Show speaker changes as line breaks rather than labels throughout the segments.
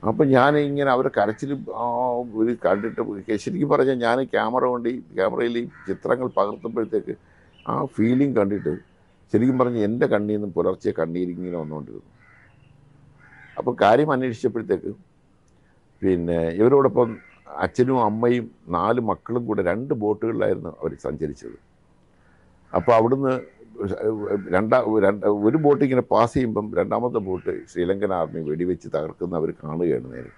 അപ്പം ഞാൻ ഇങ്ങനെ അവർ കരച്ചിൽ ഒരു കണ്ടിട്ട് ശരിക്കും പറഞ്ഞാൽ ഞാൻ ക്യാമറ കൊണ്ട് ഈ ക്യാമറയിൽ ഈ ചിത്രങ്ങൾ പകർത്തുമ്പോഴത്തേക്ക് ആ ഫീലിംഗ് കണ്ടിട്ട് ശരിക്കും പറഞ്ഞ് എൻ്റെ കണ്ണിൽ നിന്ന് പുലർച്ചെ കണ്ണീരിങ്ങനെ വന്നുകൊണ്ടിരുന്നു അപ്പോൾ കാര്യം അന്വേഷിച്ചപ്പോഴത്തേക്ക് പിന്നെ ഇവരോടൊപ്പം അച്ഛനും അമ്മയും നാല് മക്കളും കൂടെ രണ്ട് ബോട്ടുകളിലായിരുന്നു അവർ സഞ്ചരിച്ചത് അപ്പോൾ അവിടുന്ന് രണ്ടാ രണ്ട് ഒരു ബോട്ട് ഇങ്ങനെ പാസ് ചെയ്യുമ്പം രണ്ടാമത്തെ ബോട്ട് ശ്രീലങ്കൻ ആർമി വെടിവെച്ച് തകർക്കുന്ന അവർ കാണുകയാണ് നേരിട്ട്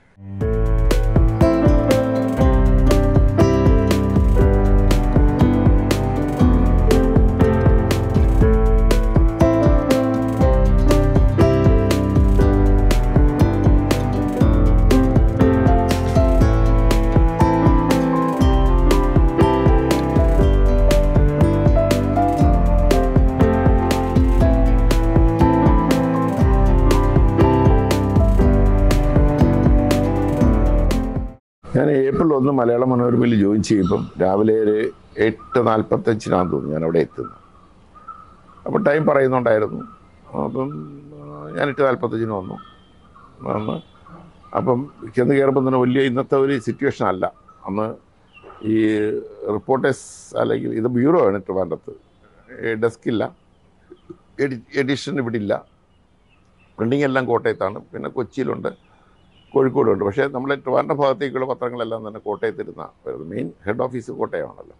ഞാൻ ഏപ്രിൽ ഒന്ന് മലയാള മനോരമയിൽ ജോയിൻ ചെയ്യുമ്പം രാവിലെ ഒരു എട്ട് നാൽപ്പത്തഞ്ചിനാന്ന് തോന്നുന്നു ഞാൻ അവിടെ എത്തുന്നത് അപ്പം ടൈം പറയുന്നുണ്ടായിരുന്നു അപ്പം ആ, ഞാൻ എട്ട് നാൽപ്പത്തഞ്ചിന് വന്നു വന്ന് അപ്പം ചെന്ന് കയറുമ്പോൾ തന്നെ വലിയ ഇന്നത്തെ ഒരു സിറ്റുവേഷൻ അല്ല അന്ന് ഈ റിപ്പോർട്ടേഴ്സ് അല്ലെങ്കിൽ ഇത് ബ്യൂറോ ആണ് ട്രിവാൻഡ്രത്ത് ഡെസ്കില്ല എഡി എഡിഷൻ ഇവിടെ ഇല്ല പ്രിൻറ്റിംഗ് എല്ലാം കോട്ടയത്താണ് പിന്നെ കൊച്ചിയിലുണ്ട് കോഴിക്കോടുണ്ട് പക്ഷേ നമ്മളെ ട്രിവാൻഡ്രം ഭാഗത്തേക്കുള്ള പത്രങ്ങളെല്ലാം തന്നെ കോട്ടയത്തിരുന്ന വരുന്നത് മെയിൻ ഹെഡ് ഓഫീസ് കോട്ടയമാണല്ലോ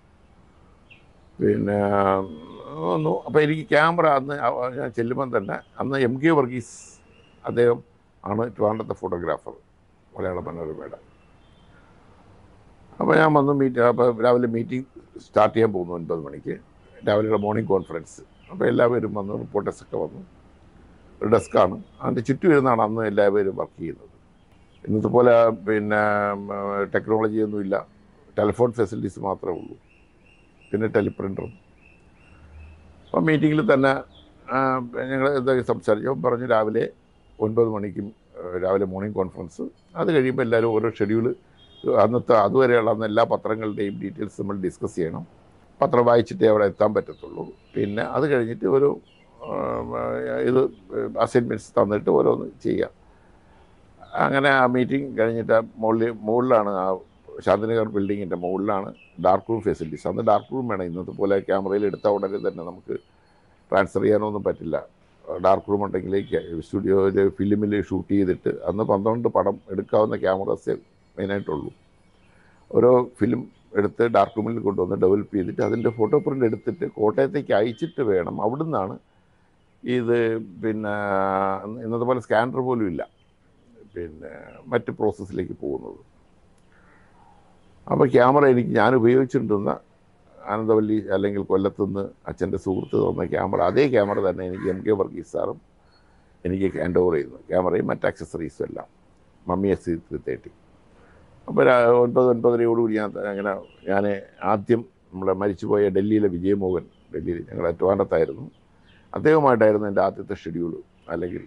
പിന്നെ വന്നു അപ്പോൾ എനിക്ക് ക്യാമറ അന്ന് അവ- ഞാൻ ചെല്ലുമ്പം തന്നെ അന്ന് എം കെ വർഗീസ് അദ്ദേഹം ആണ് ട്രിവാൻഡ്രത്തെ ഫോട്ടോഗ്രാഫർ മലയാള മനോരമയുടെ അപ്പോൾ ഞാൻ വന്നു മീറ്റ് അപ്പോൾ രാവിലെ മീറ്റിംഗ് സ്റ്റാർട്ട് ചെയ്യാൻ പോകുന്നു ഒൻപത് മണിക്ക് രാവിലെയുള്ള മോർണിംഗ് കോൺഫറൻസ് അപ്പോൾ എല്ലാവരും വന്നു റിപ്പോർട്ടേഴ്സൊക്കെ വന്നു ഒരു ഡെസ്ക്കാണ് അതിൻ്റെ ചുറ്റും ഇരുന്നാണ് അന്ന് എല്ലാവരും വർക്ക് ചെയ്യുന്നത് ഇന്നത്തെ പോലെ പിന്നെ ടെക്നോളജി ഒന്നുമില്ല ടെലിഫോൺ ഫെസിലിറ്റീസ് മാത്രമേ ഉള്ളൂ പിന്നെ ടെലിപ്രിൻ്ററും അപ്പം മീറ്റിങ്ങിൽ തന്നെ ഞങ്ങൾ എന്തൊക്കെ സംസാരിച്ചു അപ്പം പറഞ്ഞു രാവിലെ ഒൻപത് മണിക്കും ആ, രാവിലെ മോർണിംഗ് കോൺഫറൻസ് അത് കഴിയുമ്പോൾ എല്ലാവരും ഓരോ ഷെഡ്യൂൾ അന്നത്തെ അതുവരെയുള്ള അന്ന് എല്ലാ പത്രങ്ങളുടെയും ഡീറ്റെയിൽസ് നമ്മൾ ഡിസ്കസ് ചെയ്യണം പത്രം വായിച്ചിട്ടേ അവിടെ എത്താൻ പറ്റത്തുള്ളൂ പിന്നെ അത് കഴിഞ്ഞിട്ട് ഒരു ആ, ഇത് അസൈൻമെൻറ്റ്സ് തന്നിട്ട് ഓരോന്ന് ചെയ്യുക അങ്ങനെ ആ മീറ്റിംഗ് കഴിഞ്ഞിട്ട് മുകളിൽ മുകളിലാണ് ആ ശാന്തിനഗർ ബിൽഡിങ്ങിൻ്റെ മുകളിലാണ് ഡാർക്ക് റൂം ഫെസിലിറ്റീസ് അന്ന് ഡാർക്ക് റൂം വേണം ഇന്നത്തെ പോലെ ക്യാമറയിൽ എടുത്ത ഉടനെ തന്നെ നമുക്ക് ട്രാൻസ്ഫർ ചെയ്യാനൊന്നും പറ്റില്ല ഡാർക്ക് റൂം ഉണ്ടെങ്കിൽ സ്റ്റുഡിയോയിൽ ഫിലിമിൽ ഷൂട്ട് ചെയ്തിട്ട് അന്ന് പന്ത്രണ്ട് പടം എടുക്കാവുന്ന ക്യാമറാസേ മെയിനായിട്ടുള്ളൂ ഓരോ ഫിലിം എടുത്ത് ഡാർക്ക് റൂമിൽ കൊണ്ടുവന്ന് ഡെവലപ്പ് ചെയ്തിട്ട് അതിൻ്റെ ഫോട്ടോ പ്രിൻ്റ് എടുത്തിട്ട് കോട്ടയത്തേക്ക് അയച്ചിട്ട് വേണം അവിടുന്നാണ് ഇത് പിന്നെ ഇന്നത്തെ പോലെ സ്കാനർ പോലും ഇല്ല പിന്നെ മറ്റ് പ്രോസസ്സിലേക്ക് പോകുന്നത് അപ്പോൾ ക്യാമറ എനിക്ക് ഞാൻ ഉപയോഗിച്ചിട്ടുണ്ടെന്ന ആനന്ദവല്ലി അല്ലെങ്കിൽ കൊല്ലത്തുനിന്ന് അച്ഛൻ്റെ സുഹൃത്ത് തന്ന ക്യാമറ അതേ ക്യാമറ തന്നെ എനിക്ക് എം കെ വർഗീസ് സാറും എനിക്ക് ഹാൻഡ് ഓവർ ചെയ്യുന്നു ക്യാമറയും മറ്റ് ആക്സസറീസും എല്ലാം mummy S C three thirty അപ്പോൾ രാ- ഒൻപത് ഒൻപതരയോടുകൂടി ഞാൻ അങ്ങനെ ഞാൻ ആദ്യം നമ്മളെ മരിച്ചുപോയ ഡൽഹിയിലെ വിജയമോഹൻ ഡൽഹിയിൽ ഞങ്ങൾ ട്രിവാൻഡ്രത്തായിരുന്നു അദ്ദേഹവുമായിട്ടായിരുന്നു എൻ്റെ ആദ്യത്തെ ഷെഡ്യൂൾ അല്ലെങ്കിൽ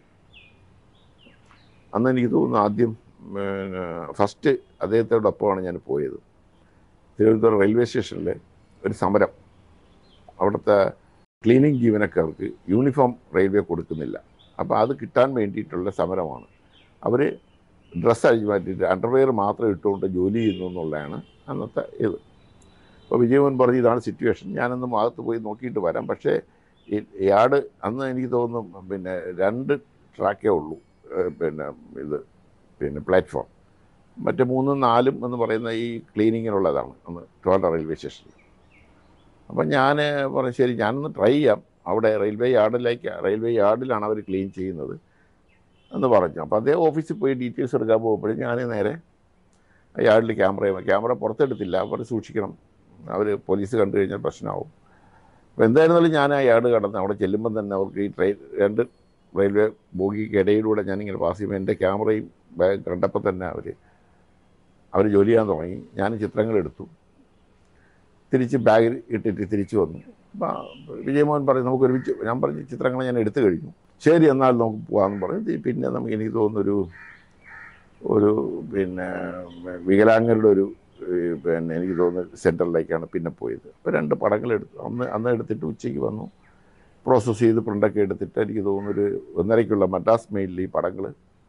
അന്ന് എനിക്ക് തോന്നുന്നു ആദ്യം പിന്നെ ഫസ്റ്റ് അദ്ദേഹത്തോടൊപ്പമാണ് ഞാൻ പോയത് തിരുവനന്തപുരം റെയിൽവേ സ്റ്റേഷനിൽ ഒരു സമരം അവിടുത്തെ ക്ലീനിങ് ജീവനക്കാർക്ക് യൂണിഫോം റെയിൽവേ കൊടുക്കുന്നില്ല അപ്പോൾ അത് കിട്ടാൻ വേണ്ടിയിട്ടുള്ള സമരമാണ് അവർ ഡ്രസ്സ് അഴിച്ചു മാറ്റിയിട്ട് അണ്ടർവെയർ മാത്രം ഇട്ടുകൊണ്ട് ജോലി ചെയ്യുന്നു എന്നുള്ളതാണ് അന്നത്തെ ഇത് അപ്പോൾ വിജയമോഹൻ പറഞ്ഞു ഇതാണ് സിറ്റുവേഷൻ ഞാനന്ന് ഭാഗത്ത് പോയി നോക്കിയിട്ട് വരാം പക്ഷേ ഈ യാർഡ് അന്ന് എനിക്ക് തോന്നുന്നു പിന്നെ രണ്ട് ട്രാക്കേ ഉള്ളൂ ഏഹ് പിന്നെ ഇത് പിന്നെ പ്ലാറ്റ്ഫോം മറ്റേ മൂന്നും നാലും എന്ന് പറയുന്ന ഈ ക്ലീനിങ്ങിനുള്ളതാണ് അന്ന് ട്രിവാൻഡ്രം റെയിൽവേ സ്റ്റേഷനിൽ അപ്പം ഞാൻ പറഞ്ഞു ശരി ഞാനൊന്ന് ട്രൈ ചെയ്യാം അവിടെ റെയിൽവേ യാർഡിലേക്ക് റെയിൽവേ യാർഡിലാണ് അവർ ക്ലീൻ ചെയ്യുന്നത് എന്ന് പറഞ്ഞു അപ്പോൾ അതേ ഓഫീസിൽ പോയി ഡീറ്റെയിൽസ് എടുക്കാൻ പോകുമ്പോഴും ഞാൻ നേരെ ആ യാർഡിൽ ക്യാമറ ക്യാമറ പുറത്തെടുത്തില്ല അവർ സൂക്ഷിക്കണം അവർ പോലീസ് കണ്ടു കഴിഞ്ഞാൽ പ്രശ്നമാവും അപ്പോൾ എന്തായിരുന്നാലും ഞാൻ ആ യാർഡ് കടന്ന് അവിടെ ചെല്ലുമ്പം തന്നെ അവർക്ക് ഈ ട്രെയിൻ രണ്ട് റെയിൽവേ ബോഗിക്ക് ഇടയിലൂടെ ഞാനിങ്ങനെ പാസ് ചെയ്യുമ്പോൾ എൻ്റെ ക്യാമറയും ബാഗ് കണ്ടപ്പോൾ തന്നെ അവർ അവർ ജോലി ചെയ്യാൻ തുടങ്ങി ഞാൻ ചിത്രങ്ങൾ എടുത്തു തിരിച്ച് ബാഗിൽ ഇട്ടിട്ട് തിരിച്ചു വന്നു അപ്പോൾ വിജയമോഹൻ പറയും നമുക്ക് ഒരുമിച്ച് ഞാൻ പറഞ്ഞ ചിത്രങ്ങൾ ഞാൻ എടുത്തു കഴിഞ്ഞു ശരി എന്നാൽ നമുക്ക് പോകാമെന്ന് പറഞ്ഞ് പിന്നെ നമുക്ക് എനിക്ക് തോന്നുന്നൊരു ഒരു പിന്നെ വികലാംഗരുടെ ഒരു ഏഹ്, പിന്നെ എനിക്ക് തോന്നുന്നു സെൻറ്ററിലേക്കാണ് പിന്നെ പോയത് അപ്പോൾ രണ്ട് പടങ്ങൾ എടുത്തു അന്ന് അന്ന് എടുത്തിട്ട് ഉച്ചയ്ക്ക് വന്നു പ്രോസസ്സ് ചെയ്ത് പ്രിൻ്റൊക്കെ എടുത്തിട്ട് എനിക്ക് തോന്നുന്നൊരു ഒന്നരയ്ക്കുള്ള മദ്രാസ് മെയിലിൽ ഈ പടങ്ങൾ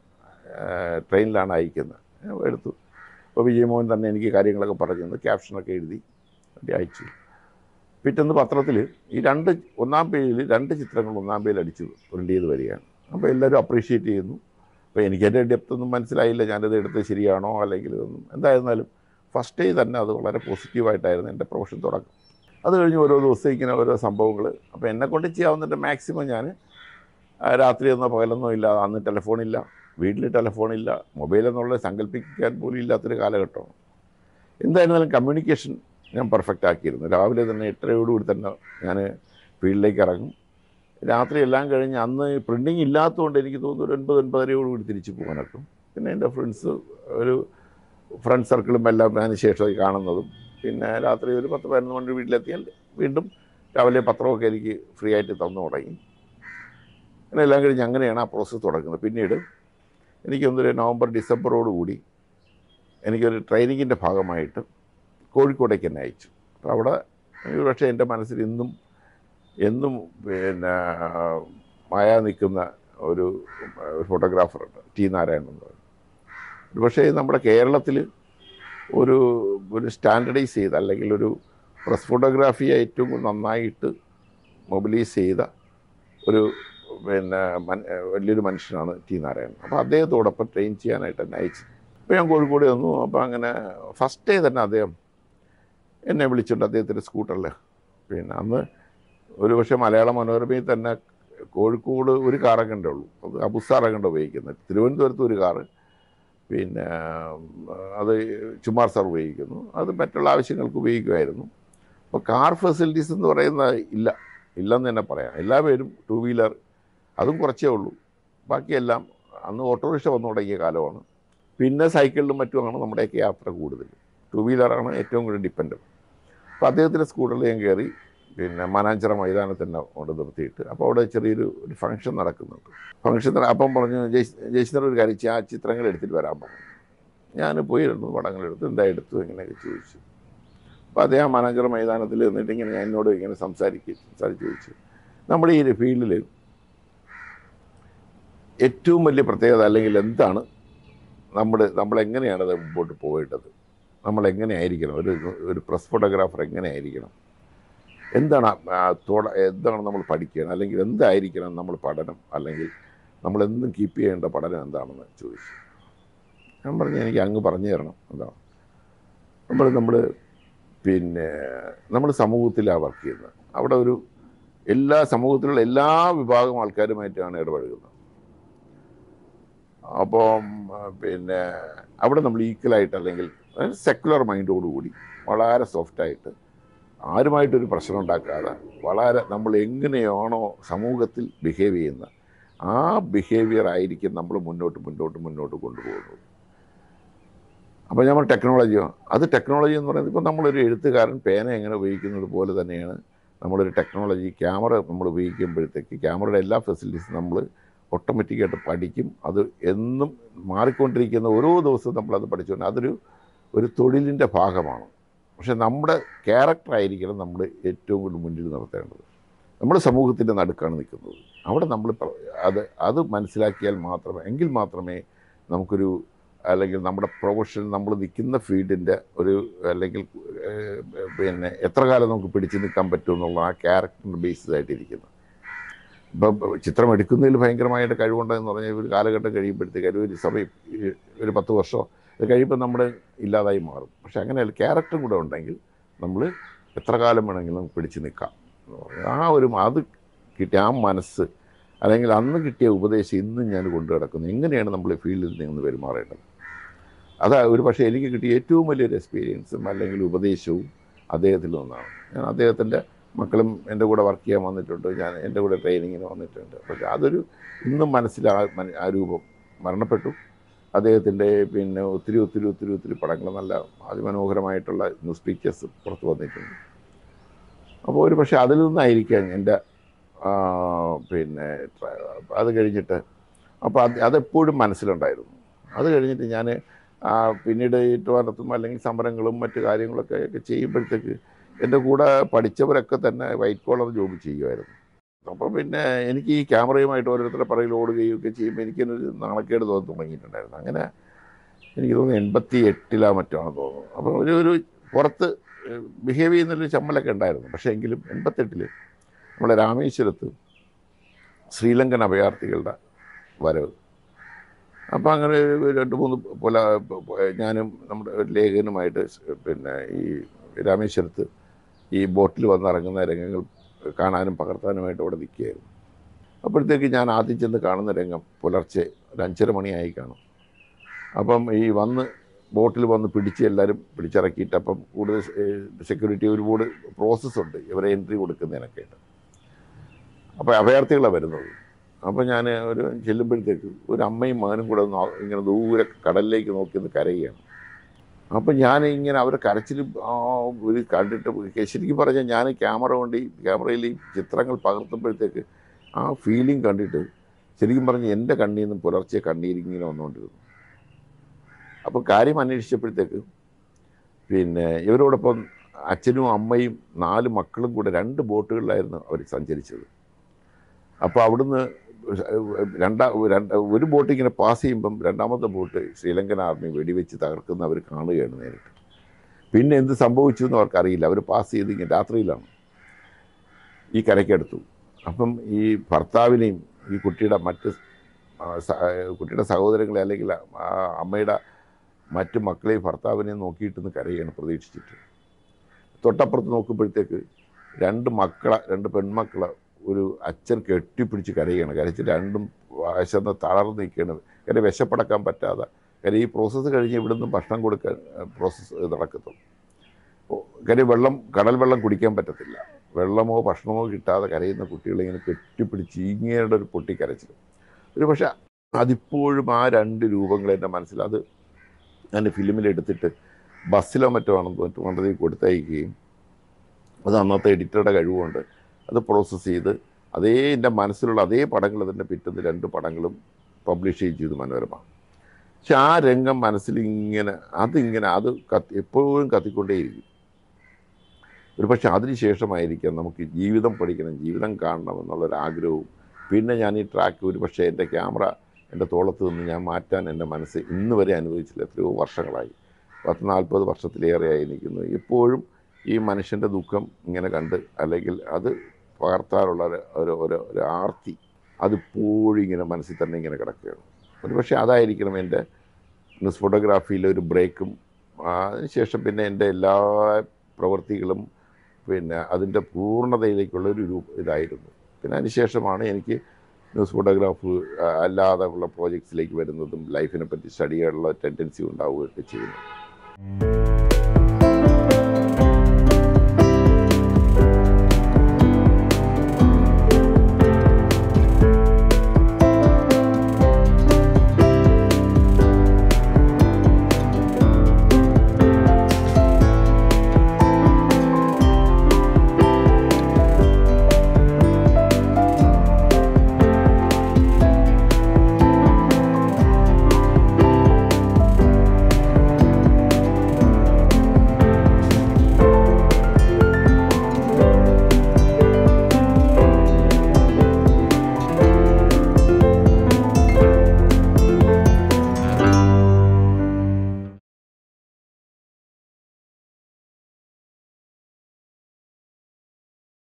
ട്രെയിനിലാണ് അയക്കുന്നത് ഞാൻ എടുത്തു അപ്പോൾ വിജയമോഹൻ തന്നെ എനിക്ക് കാര്യങ്ങളൊക്കെ പറഞ്ഞു തന്നു ക്യാപ്ഷനൊക്കെ എഴുതി വേണ്ടി അയച്ചു പിറ്റേന്ന് പത്രത്തിൽ ഈ രണ്ട് ഒന്നാം പേജിൽ രണ്ട് ചിത്രങ്ങൾ ഒന്നാം പേജിൽ അടിച്ച് പ്രിൻ്റ് ചെയ്ത് വരികയാണ് അപ്പോൾ എല്ലാവരും അപ്രീഷിയേറ്റ് ചെയ്യുന്നു അപ്പോൾ എനിക്കതിൻ്റെ ഡെപ്ത് ഒന്നും മനസ്സിലായില്ല ഞാനത് എടുത്ത് ശരിയാണോ അല്ലെങ്കിൽ ഇതൊന്നും എന്തായിരുന്നാലും ഫസ്റ്റ് ഡേ തന്നെ അത് വളരെ പോസിറ്റീവായിട്ടായിരുന്നു എൻ്റെ പ്രൊഫഷൻ തുടക്കം അത് കഴിഞ്ഞ് ഓരോ ദിവസം ഇങ്ങനെ ഓരോ സംഭവങ്ങൾ അപ്പോൾ എന്നെ കൊണ്ട് ചെയ്യാവുന്നതിൻ്റെ മാക്സിമം ഞാൻ രാത്രിയൊന്നോ പകലൊന്നോ ഇല്ല അന്ന് ടെലിഫോണില്ല വീട്ടിൽ ടെലിഫോണില്ല മൊബൈൽ എന്നുള്ളത് സങ്കല്പിക്കാൻ പോലും ഇല്ലാത്തൊരു കാലഘട്ടമാണ് എന്തായിരുന്നാലും കമ്മ്യൂണിക്കേഷൻ ഞാൻ പെർഫെക്റ്റ് ആക്കിയിരുന്നു രാവിലെ തന്നെ എട്ടരയോടുകൂടി തന്നെ ഞാൻ ഫീൽഡിലേക്ക് ഇറങ്ങും രാത്രി എല്ലാം കഴിഞ്ഞ് അന്ന് പ്രിൻറ്റിങ് ഇല്ലാത്തതുകൊണ്ട് എനിക്ക് തോന്നുന്നു ഒരു ഒൻപത് ഒൻപതരയോടുകൂടി തിരിച്ചു പോകാനൊക്കും പിന്നെ എൻ്റെ ഫ്രണ്ട്സ് ഒരു ഫ്രണ്ട് സർക്കിളും എല്ലാം അതിന് ശേഷമായി കാണുന്നതും പിന്നെ രാത്രി ഒരു പത്ത് പതിനൊന്ന് മണി വീട്ടിലെത്തിയാൽ വീണ്ടും രാവിലെ പത്രമൊക്കെ എനിക്ക് ഫ്രീ ആയിട്ട് തന്നു തുടങ്ങി അങ്ങനെ എല്ലാം കഴിഞ്ഞ് അങ്ങനെയാണ് ആ പ്രോസസ്സ് തുടങ്ങുന്നത് പിന്നീട് എനിക്കൊന്നൊരു നവംബർ ഡിസംബറോടുകൂടി എനിക്കൊരു ട്രെയിനിങ്ങിൻ്റെ ഭാഗമായിട്ട് കോഴിക്കോടേക്ക് എന്നെ അയച്ചു അപ്പോൾ അവിടെ ഒരു പക്ഷേ എൻ്റെ മനസ്സിൽ ഇന്നും എന്നും പിന്നെ മായാ നിൽക്കുന്ന ഒരു ഫോട്ടോഗ്രാഫറുണ്ട് ടി നാരായണൻ എന്ന് പറയും ഒരു പക്ഷേ നമ്മുടെ കേരളത്തിൽ ഒരു ഒരു സ്റ്റാൻഡർഡൈസ് ചെയ്ത അല്ലെങ്കിൽ ഒരു പ്രസ് ഫോട്ടോഗ്രാഫി ഏറ്റവും നന്നായിട്ട് മൊബിലൈസ് ചെയ്ത ഒരു പിന്നെ മൻ- വലിയൊരു മനുഷ്യനാണ് ടി നാരായണൻ അപ്പോൾ അദ്ദേഹത്തോടൊപ്പം ട്രെയിൻ ചെയ്യാനായിട്ട് എന്നെ അയച്ചു അപ്പോൾ ഞാൻ കോഴിക്കോട് വന്നു അപ്പോൾ അങ്ങനെ ഫസ്റ്റ് ഡേ തന്നെ അദ്ദേഹം എന്നെ വിളിച്ചിട്ടുണ്ട് അദ്ദേഹത്തിൻ്റെ സ്കൂട്ടറിൽ പിന്നെ അന്ന് ഒരു പക്ഷേ മലയാള മനോരമയിൽ തന്നെ കോഴിക്കോട് ഒരു കാറൊക്കെ ഉണ്ടേ ഉള്ളൂ അത് അബുസാറൊക്കെ ഉണ്ട് ഉപയോഗിക്കുന്നത് തിരുവനന്തപുരത്ത് ഒരു കാറ് പിന്നെ അത് ചുമാർ സാർ ഉപയോഗിക്കുന്നു അത് മറ്റുള്ള ആവശ്യങ്ങൾക്ക് ഉപയോഗിക്കുമായിരുന്നു അപ്പോൾ കാർ ഫെസിലിറ്റീസ് എന്ന് പറയുന്നത് ഇല്ല ഇല്ലെന്ന് തന്നെ പറയാം എല്ലാ പേരും ടൂ വീലർ അതും കുറച്ചേ ഉള്ളൂ ബാക്കിയെല്ലാം അന്ന് ഓട്ടോറിക്ഷ വന്നു തുടങ്ങിയ കാലമാണ് പിന്നെ സൈക്കിളിലും മറ്റുമാണ് നമ്മുടെയൊക്കെ യാത്ര കൂടുതൽ ടൂ വീലറാണ് ഏറ്റവും കൂടുതൽ ഡിപ്പെൻഡബിൾ അപ്പോൾ അദ്ദേഹത്തിൻ്റെ സ്കൂട്ടറിൽ ഞാൻ കയറി പിന്നെ മാനാഞ്ചിറ മൈതാനത്ത് തന്നെ കൊണ്ട് നിർത്തിയിട്ട് അപ്പോൾ അവിടെ ചെറിയൊരു ഒരു ഫംഗ്ഷൻ നടക്കുന്നുണ്ട് ഫംഗ്ഷൻ നട- അപ്പം പറഞ്ഞു ജയ്സ് ജയ്സിനർ ഒരു കാര്യം ചെയ്യ്, ആ ചിത്രങ്ങൾ എടുത്തിട്ട് വരാൻ പറഞ്ഞു ഞാൻ പോയി രണ്ട് മൂന്ന് പടങ്ങൾ എടുത്തു എന്താ എടുത്തു ഇങ്ങനെയൊക്കെ ചോദിച്ചു അപ്പോൾ അദ്ദേഹം മാനാഞ്ചിറ മൈതാനത്തിൽ നിന്നിട്ട് ഇങ്ങനെ എന്നോട് ഇങ്ങനെ സംസാരിക്കും സംസാരിച്ച് ചോദിച്ചു നമ്മുടെ ഈ ഫീൽഡിൽ ഏറ്റവും വലിയ പ്രത്യേകത അല്ലെങ്കിൽ എന്താണ് നമ്മുടെ നമ്മളെങ്ങനെയാണ് അത് മുമ്പോട്ട് പോകേണ്ടത് നമ്മൾ എങ്ങനെയായിരിക്കണം ഒരു ഒരു പ്രസ് ഫോട്ടോഗ്രാഫർ എങ്ങനെയായിരിക്കണം എന്താണ് ആ- ആ തോട എന്താണ് നമ്മൾ പഠിക്കണം അല്ലെങ്കിൽ എന്തായിരിക്കണം നമ്മൾ പഠനം അല്ലെങ്കിൽ നമ്മൾ എന്നും കീപ്പ് ചെയ്യേണ്ട പഠനം എന്താണെന്ന് ചോദിച്ചു ഞാൻ പറഞ്ഞു എനിക്ക് അങ്ങ് പറഞ്ഞു തരണം എന്താണ് നമ്മൾ നമ്മൾ പിന്നെ നമ്മൾ സമൂഹത്തിലാണ് വർക്ക് ചെയ്യുന്നത് അവിടെ ഒരു എല്ലാ സമൂഹത്തിലുള്ള എല്ലാ വിഭാഗം ആൾക്കാരുമായിട്ടാണ് ഇടപഴകുന്നത് അപ്പം ആ, പിന്നെ അവിടെ നമ്മൾ ഈക്വലായിട്ട് അല്ലെങ്കിൽ സെക്കുലർ മൈൻഡോടുകൂടി വളരെ സോഫ്റ്റായിട്ട് ആരുമായിട്ടൊരു പ്രശ്നം ഉണ്ടാക്കാതെ വളരെ നമ്മൾ എങ്ങനെയാണോ സമൂഹത്തിൽ ബിഹേവ് ചെയ്യുന്ന ആ ബിഹേവിയർ ആയിരിക്കും നമ്മൾ മുന്നോട്ട് മുന്നോട്ട് മുന്നോട്ട് കൊണ്ടുപോകുന്നത് അപ്പോൾ നമ്മൾ ടെക്നോളജിയോ അത് ടെക്നോളജി എന്ന് പറയുന്നത് ഇപ്പോൾ നമ്മളൊരു എഴുത്തുകാരൻ പേന എങ്ങനെ ഉപയോഗിക്കുന്നത് പോലെ തന്നെയാണ് നമ്മളൊരു ടെക്നോളജി ക്യാമറ നമ്മൾ ഉപയോഗിക്കുമ്പോഴത്തേക്ക് ക്യാമറയുടെ എല്ലാ ഫെസിലിറ്റീസും നമ്മൾ ഓട്ടോമാറ്റിക്കായിട്ട് പഠിക്കും അത് എന്നും മാറിക്കൊണ്ടിരിക്കുന്ന ഓരോ ദിവസവും നമ്മളത് പഠിച്ചുകൊണ്ട് അതൊരു ഒരു തൊഴിലിൻ്റെ ഭാഗമാണ് പക്ഷെ നമ്മുടെ ക്യാരക്ടറായിരിക്കണം നമ്മൾ ഏറ്റവും കൂടുതൽ മുന്നിൽ നിർത്തേണ്ടത് നമ്മൾ സമൂഹത്തിൻ്റെ നടുക്കാണ് നിൽക്കുന്നത് അവിടെ നമ്മൾ പ്ര- അത് അത് മനസ്സിലാക്കിയാൽ മാത്രമേ എങ്കിൽ മാത്രമേ നമുക്കൊരു അല്ലെങ്കിൽ നമ്മുടെ പ്രൊഫഷൻ നമ്മൾ നിൽക്കുന്ന ഫീൽഡിൻ്റെ ഒരു അല്ലെങ്കിൽ ഏഹ്, പിന്നെ എത്ര കാലം നമുക്ക് പിടിച്ചു നിൽക്കാൻ പറ്റും എന്നുള്ള ആ ക്യാരക്ടറിന് ബേസ്ഡ് ആയിട്ടിരിക്കുന്നത് ഇപ്പം ചിത്രം എടുക്കുന്നതിൽ ഭയങ്കരമായിട്ട് കഴിവുണ്ടെന്ന് പറഞ്ഞാൽ ഒരു കാലഘട്ടം കഴിയുമ്പോഴത്തേക്ക് ഒരു ഒരു സമയം ഈ ഒരു പത്ത് വർഷം ഇത് കഴിയുമ്പോൾ നമ്മൾ ഇല്ലാതായി മാറും പക്ഷെ അങ്ങനെയല്ല ക്യാരക്ടർ കൂടെ ഉണ്ടെങ്കിൽ നമ്മൾ എത്ര കാലം വേണമെങ്കിലും നമുക്ക് പിടിച്ചു നിൽക്കാം എന്ന് പറയും. ആ ഒരു അത് കിട്ടിയ ആ മനസ്സ് അല്ലെങ്കിൽ അന്ന് കിട്ടിയ ഉപദേശം ഇന്നും ഞാൻ കൊണ്ടു കിടക്കുന്നു എങ്ങനെയാണ് നമ്മൾ ഈ ഫീൽഡിൽ നിന്ന് പെരുമാറേണ്ടത് അതാ ഒരു പക്ഷേ എനിക്ക് കിട്ടിയ ഏറ്റവും വലിയൊരു എക്സ്പീരിയൻസും അല്ലെങ്കിൽ ഉപദേശവും അദ്ദേഹത്തിൽ നിന്നാണ് ഞാൻ അദ്ദേഹത്തിൻ്റെ മക്കളും എൻ്റെ കൂടെ വർക്ക് ചെയ്യാൻ വന്നിട്ടുണ്ട് ഞാൻ എൻ്റെ കൂടെ ട്രെയിനിങ്ങിന് വന്നിട്ടുണ്ട് പക്ഷേ അതൊരു ഇന്നും മനസ്സിൽ ആ മന- ആ രൂപം മരണപ്പെട്ടു അദ്ദേഹത്തിൻ്റെ പിന്നെ ഒത്തിരി ഒത്തിരി ഒത്തിരി ഒത്തിരി പടങ്ങൾ നല്ല അതിമനോഹരമായിട്ടുള്ള ന്യൂസ് പിക്ചേഴ്സ് പുറത്ത് വന്നിട്ടുണ്ട് അപ്പോൾ ഒരു പക്ഷേ അതിൽ നിന്നായിരിക്കാം എൻ്റെ ആ, പിന്നെ ട്ര- അത് കഴിഞ്ഞിട്ട് അപ്പോൾ അത് അതെപ്പോഴും മനസ്സിലുണ്ടായിരുന്നു അത് കഴിഞ്ഞിട്ട് ഞാൻ പിന്നീട് ഈ ട്രിവാൻഡ്രത്തും അല്ലെങ്കിൽ സമരങ്ങളും മറ്റു കാര്യങ്ങളൊക്കെ ഒക്കെ ചെയ്യുമ്പോഴത്തേക്ക് എൻ്റെ കൂടെ പഠിച്ചവരൊക്കെ തന്നെ വൈറ്റ് കോളർ ജോബ് ചെയ്യുമായിരുന്നു അപ്പോൾ പിന്നെ എനിക്ക് ഈ ക്യാമറയുമായിട്ട് ഓരോരുത്തരുടെ പറയിൽ ഓടുകയും ഒക്കെ ചെയ്യുമ്പോൾ എനിക്കൊരു നാണക്കേട് തോന്നി തുടങ്ങിയിട്ടുണ്ടായിരുന്നു അങ്ങനെ എനിക്ക് തോന്നുന്നു എൺപത്തി എട്ടിലാ മറ്റോ ആണെന്ന് തോന്നുന്നു അപ്പോൾ ഒരു ഒരു പുറത്ത് ബിഹേവ് ചെയ്യുന്നൊരു ചമ്മലൊക്കെ ഉണ്ടായിരുന്നു പക്ഷേ എങ്കിലും എൺപത്തെട്ടിൽ നമ്മുടെ രാമേശ്വരത്ത് ശ്രീലങ്കൻ അഭയാർത്ഥികളുടെ വരവ് അപ്പോൾ അങ്ങനെ ഒരു രണ്ട് മൂന്ന് പുല ഞാനും നമ്മുടെ ഒരു ലേഖനുമായിട്ട് പിന്നെ ഈ രാമേശ്വരത്ത് ഈ ബോട്ടിൽ വന്നിറങ്ങുന്ന രംഗങ്ങൾ കാണാനും പകർത്താനുമായിട്ട് അവിടെ നിൽക്കുകയായിരുന്നു അപ്പോഴത്തേക്ക് ഞാൻ ആദ്യം ചെന്ന് കാണുന്ന രംഗം പുലർച്ചെ ഒരു അഞ്ചര മണിയായി കാണും അപ്പം ഈ വന്ന് ബോട്ടിൽ വന്ന് പിടിച്ച് എല്ലാവരും പിടിച്ചിറക്കിയിട്ട് അപ്പം കൂടുതൽ സെക്യൂരിറ്റി ഒരുപാട് പ്രോസസ്സുണ്ട് ഇവരെ എൻട്രി കൊടുക്കുന്നതിനൊക്കെ ആയിട്ട് അപ്പോൾ അഭയാർത്ഥികളാണ് വരുന്നത് അപ്പോൾ ഞാൻ ഒരു ചെല്ലുമ്പോഴത്തേക്ക് ഒരു അമ്മയും മകനും കൂടെ നോ- ഇങ്ങനെ ദൂരെ കടലിലേക്ക് നോക്കി ഒന്ന് കരയുകയാണ് അപ്പം ഞാൻ ഇങ്ങനെ അവരെ കരച്ചിൽ ആ ഒരു കണ്ടിട്ട് ശരിക്കും പറഞ്ഞാൽ ഞാൻ ക്യാമറ കൊണ്ട് ഈ ക്യാമറയിൽ ഈ ചിത്രങ്ങൾ പകർത്തുമ്പോഴത്തേക്ക് ആ ഫീലിംഗ് കണ്ടിട്ട് ശരിക്കും പറഞ്ഞ് എൻ്റെ കണ്ണിൽ നിന്ന് പുലർച്ചെ കണ്ണീരിങ്ങനെ വന്നുകൊണ്ടിരുന്നു അപ്പോൾ കാര്യം അന്വേഷിച്ചപ്പോഴത്തേക്ക് പിന്നെ ഇവരോടൊപ്പം അച്ഛനും അമ്മയും നാല് മക്കളും കൂടെ രണ്ട് ബോട്ടുകളിലായിരുന്നു അവർ സഞ്ചരിച്ചത് അപ്പോൾ അവിടുന്ന് രണ്ടാ രണ്ട് ഒരു ബോട്ട് ഇങ്ങനെ പാസ് ചെയ്യുമ്പം രണ്ടാമത്തെ ബോട്ട് ശ്രീലങ്കൻ ആർമി വെടിവെച്ച് തകർക്കുന്ന അവർ കാണുകയാണ് നേരിട്ട് പിന്നെ എന്ത് സംഭവിച്ചു എന്ന് അവർക്കറിയില്ല അവർ പാസ് ചെയ്ത് ഇങ്ങനെ രാത്രിയിലാണ് ഈ കരയ്ക്കടുത്തു അപ്പം ഈ ഭർത്താവിനെയും ഈ കുട്ടിയുടെ മറ്റ് ആ, സ- ആ, കുട്ടിയുടെ സഹോദരങ്ങളെ അല്ലെങ്കിൽ ആ അമ്മയുടെ മറ്റ് മക്കളെയും ഭർത്താവിനെയും നോക്കിയിട്ടൊന്ന് കരയാണ് പ്രതീക്ഷിച്ചിട്ട് തൊട്ടപ്പുറത്ത് നോക്കുമ്പോഴത്തേക്ക് രണ്ട് മക്കളെ രണ്ട് പെൺമക്കളെ ഒരു അച്ഛൻ കെട്ടിപ്പിടിച്ച് കരയുകയാണ് കരച്ച് രണ്ടും വശന്ന് തളർന്ന് നിൽക്കുകയാണ് കാര്യം വിശപ്പടക്കാൻ പറ്റാതെ കാര്യം ഈ പ്രോസസ്സ് കഴിഞ്ഞ് ഇവിടുന്ന് ഭക്ഷണം കൊടുക്കാൻ പ്രോസസ്സ് നടക്കത്തുള്ളൂ ഓ, കാര്യം വെള്ളം കടൽ വെള്ളം കുടിക്കാൻ പറ്റത്തില്ല വെള്ളമോ ഭക്ഷണമോ കിട്ടാതെ കരയുന്ന കുട്ടികളെ ഇങ്ങനെ കെട്ടിപ്പിടിച്ച് ഇങ്ങയുടെ ഒരു പൊട്ടിക്കരച്ചിൽ ഒരു പക്ഷേ അതിപ്പോഴും ആ രണ്ട് രൂപങ്ങൾ എൻ്റെ മനസ്സിൽ അത് ഞാൻ ഫിലിമിലെടുത്തിട്ട് ബസ്സിലോ മറ്റോ ആണെന്ന് തോന്നിട്ട് കൊണ്ടതിൽ കൊടുത്തയക്കുകയും അത് അന്നത്തെ എഡിറ്ററുടെ കഴിവുകൊണ്ട് അത് പ്രോസസ്സ് ചെയ്ത് അതേ എൻ്റെ മനസ്സിലുള്ള അതേ പടങ്ങൾ അതിൻ്റെ പിറ്റുന്ന രണ്ട് പടങ്ങളും പബ്ലിഷ് ചെയ്യുകയും ചെയ്തു മനോരമ പക്ഷെ ആ രംഗം മനസ്സിൽ ഇങ്ങനെ അതിങ്ങനെ അത് കത്തി എപ്പോഴും കത്തിക്കൊണ്ടേയിരിക്കും ഒരു പക്ഷെ അതിനുശേഷമായിരിക്കാം നമുക്ക് ജീവിതം പഠിക്കണം ജീവിതം കാണണം എന്നുള്ളൊരാഗ്രഹവും പിന്നെ ഞാൻ ഈ ട്രാക്ക് ഒരു പക്ഷേ എൻ്റെ ക്യാമറ എൻ്റെ തോളത്ത് നിന്ന് ഞാൻ മാറ്റാൻ എൻ്റെ മനസ്സ് ഇന്ന് വരെ അനുഭവിച്ചില്ല എത്രയോ വർഷങ്ങളായി പത്ത് നാൽപ്പത് വർഷത്തിലേറെയായി നിൽക്കുന്നു ഇപ്പോഴും ഈ മനുഷ്യൻ്റെ ദുഃഖം ഇങ്ങനെ കണ്ട് അല്ലെങ്കിൽ അത് പകർത്താനുള്ള ഒരു ഒരു ഒരു ഒരു ആർത്തി അതിപ്പോഴും ഇങ്ങനെ മനസ്സിൽ തന്നെ ഇങ്ങനെ കിടക്കുകയാണ് ഒരു പക്ഷേ അതായിരിക്കണം എൻ്റെ ന്യൂസ് ഫോട്ടോഗ്രാഫിയിലെ ഒരു ബ്രേക്കും അതിനുശേഷം പിന്നെ എൻ്റെ എല്ലാ പ്രവൃത്തികളും പിന്നെ അതിൻ്റെ പൂർണ്ണതയിലേക്കുള്ള ഒരു രൂപ ഇതായിരുന്നു പിന്നെ അതിനുശേഷമാണ് എനിക്ക് ന്യൂസ് ഫോട്ടോഗ്രാഫ് അല്ലാതെ ഉള്ള പ്രോജക്ട്സിലേക്ക് വരുന്നതും ലൈഫിനെ പറ്റി സ്റ്റഡി ചെയ്യാനുള്ള ടെൻഡൻസി ഉണ്ടാവുകയൊക്കെ ചെയ്യുന്നത്